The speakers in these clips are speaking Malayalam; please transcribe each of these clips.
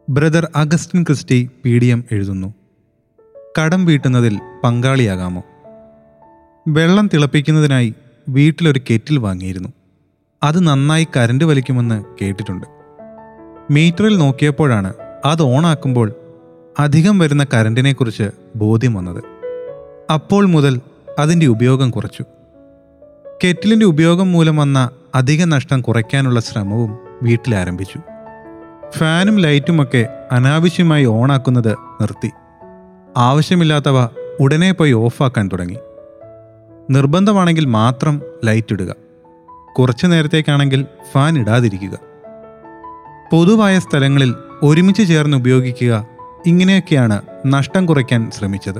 brother Augustine Christy P D M എഴുതുന്നു കടം വീട്ടുന്നതിൽ പങ്കാളിയാകാമോ വെള്ളം തിളപ്പിക്കുന്നതിനായി വീട്ടിലൊരു കെറ്റിൽ വാങ്ങിയിരുന്നു അത് നന്നായി കരണ്ട് വലിക്കുമെന്ന് കേട്ടിട്ടുണ്ട് മീറ്ററിൽ നോക്കിയപ്പോഴാണ് അത് ഓണാക്കുമ്പോൾ അധികം വരുന്ന കരണ്ടിനെക്കുറിച്ച് ബോധ്യം വന്നത് അപ്പോൾ മുതൽ അതിൻ്റെ ഉപയോഗം കുറച്ചു കെറ്റിലിൻ്റെ ഉപയോഗം മൂലം വന്ന അധിക നഷ്ടം കുറയ്ക്കാനുള്ള ശ്രമവും വീട്ടിൽ ആരംഭിച്ചു ഫാനും ലൈറ്റുമൊക്കെ അനാവശ്യമായി ഓണാക്കുന്നത് നിർത്തി ആവശ്യമില്ലാത്തവ ഉടനെ പോയി ഓഫാക്കാൻ തുടങ്ങി നിർബന്ധമാണെങ്കിൽ മാത്രം ലൈറ്റ് ഇടുക കുറച്ചു നേരത്തേക്കാണെങ്കിൽ ഫാൻ ഇടാതിരിക്കുക പൊതുവായ സ്ഥലങ്ങളിൽ ഒരുമിച്ച് ചേർന്ന് ഉപയോഗിക്കുക ഇങ്ങനെയൊക്കെയാണ് നഷ്ടം കുറയ്ക്കാൻ ശ്രമിച്ചത്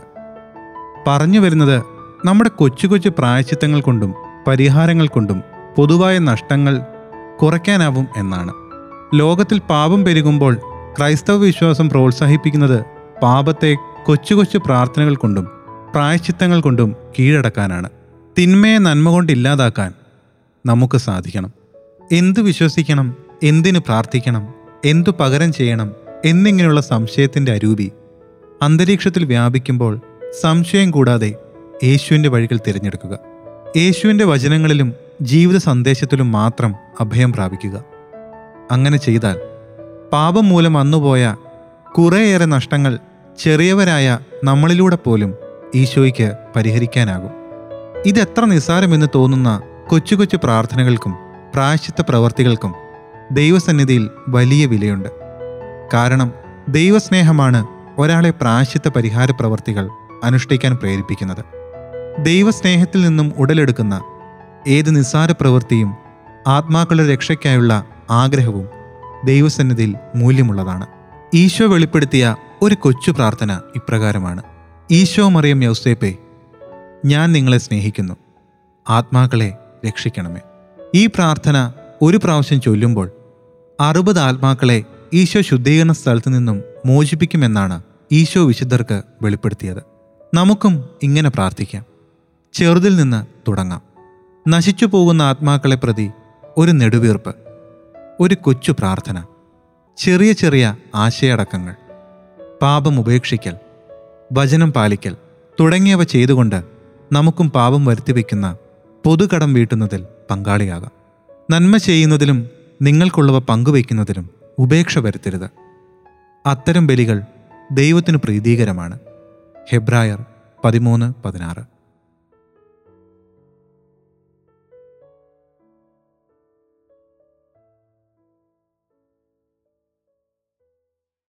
പറഞ്ഞു വരുന്നത് നമ്മുടെ കൊച്ചു കൊച്ചു പ്രായച്ചിത്തങ്ങൾ കൊണ്ടും പരിഹാരങ്ങൾ കൊണ്ടും പൊതുവായ നഷ്ടങ്ങൾ കുറയ്ക്കാനാവും എന്നാണ് ലോകത്തിൽ പാപം പെരുകുമ്പോൾ ക്രൈസ്തവ വിശ്വാസം പ്രോത്സാഹിപ്പിക്കുന്നത് പാപത്തെ കൊച്ചു കൊച്ചു പ്രാർത്ഥനകൾ കൊണ്ടും പ്രായശ്ചിത്തങ്ങൾ കൊണ്ടും കീഴടക്കാനാണ് തിന്മയെ നന്മ കൊണ്ട് ഇല്ലാതാക്കാൻ നമുക്ക് സാധിക്കണം എന്തു വിശ്വസിക്കണം എന്തിനു പ്രാർത്ഥിക്കണം എന്തു പകരം ചെയ്യണം എന്നിങ്ങനെയുള്ള സംശയത്തിൻ്റെ അരൂപി അന്തരീക്ഷത്തിൽ വ്യാപിക്കുമ്പോൾ സംശയം കൂടാതെ യേശുവിൻ്റെ വഴികൾ തിരഞ്ഞെടുക്കുക യേശുവിൻ്റെ വചനങ്ങളിലും ജീവിത സന്ദേശത്തിലും മാത്രം അഭയം പ്രാപിക്കുക അങ്ങനെ ചെയ്താൽ പാപം മൂലം വന്നുപോയ കുറേയേറെ നഷ്ടങ്ങൾ ചെറിയവരായ നമ്മളിലൂടെ പോലും ഈശോയ്ക്ക് പരിഹരിക്കാനാകും ഇതെത്ര നിസ്സാരമെന്ന് തോന്നുന്ന കൊച്ചു കൊച്ചു പ്രാർത്ഥനകൾക്കും പ്രായശ്ചിത്ത പ്രവർത്തികൾക്കും ദൈവസന്നിധിയിൽ വലിയ വിലയുണ്ട് കാരണം ദൈവസ്നേഹമാണ് ഒരാളെ പ്രായശ്ചിത്ത പരിഹാര പ്രവർത്തികൾ അനുഷ്ഠിക്കാൻ പ്രേരിപ്പിക്കുന്നത് ദൈവസ്നേഹത്തിൽ നിന്നും ഉടലെടുക്കുന്ന ഏത് നിസ്സാര പ്രവൃത്തിയും ആത്മാക്കളുടെ രക്ഷയ്ക്കായുള്ള ആഗ്രഹവും ദൈവസന്നിധിയിൽ മൂല്യമുള്ളതാണ് ഈശോ വെളിപ്പെടുത്തിയ ഒരു കൊച്ചു പ്രാർത്ഥന ഇപ്രകാരമാണ് ഈശോ മറിയം യൗസേപ്പേ ഞാൻ നിങ്ങളെ സ്നേഹിക്കുന്നു ആത്മാക്കളെ രക്ഷിക്കണമേ ഈ പ്രാർത്ഥന ഒരു പ്രാവശ്യം ചൊല്ലുമ്പോൾ അറുപത് ആത്മാക്കളെ ഈശോ ശുദ്ധീകരണ സ്ഥലത്തു നിന്നും മോചിപ്പിക്കുമെന്നാണ് ഈശോ വിശുദ്ധർക്ക് വെളിപ്പെടുത്തിയത് നമുക്കും ഇങ്ങനെ പ്രാർത്ഥിക്കാം ചെറുതിൽ നിന്ന് തുടങ്ങാം നശിച്ചു പോകുന്ന ആത്മാക്കളെ പ്രതി ഒരു നെടുവീർപ്പ് ഒരു കൊച്ചു പ്രാർത്ഥന ചെറിയ ചെറിയ ആശയടക്കങ്ങൾ പാപം ഉപേക്ഷിക്കൽ വചനം പാലിക്കൽ തുടങ്ങിയവ ചെയ്തുകൊണ്ട് നമുക്കും പാപം വരുത്തിവെക്കുന്ന പൊതുകടം വീട്ടുന്നതിൽ പങ്കാളിയാകാം നന്മ ചെയ്യുന്നതിലും നിങ്ങൾക്കുള്ളവ പങ്കുവയ്ക്കുന്നതിലും ഉപേക്ഷ വരുത്തരുത് അത്തരം ബലികൾ ദൈവത്തിന് പ്രീതികരമാണ് ഹെബ്രായർ പതിമൂന്ന് പതിനാറ്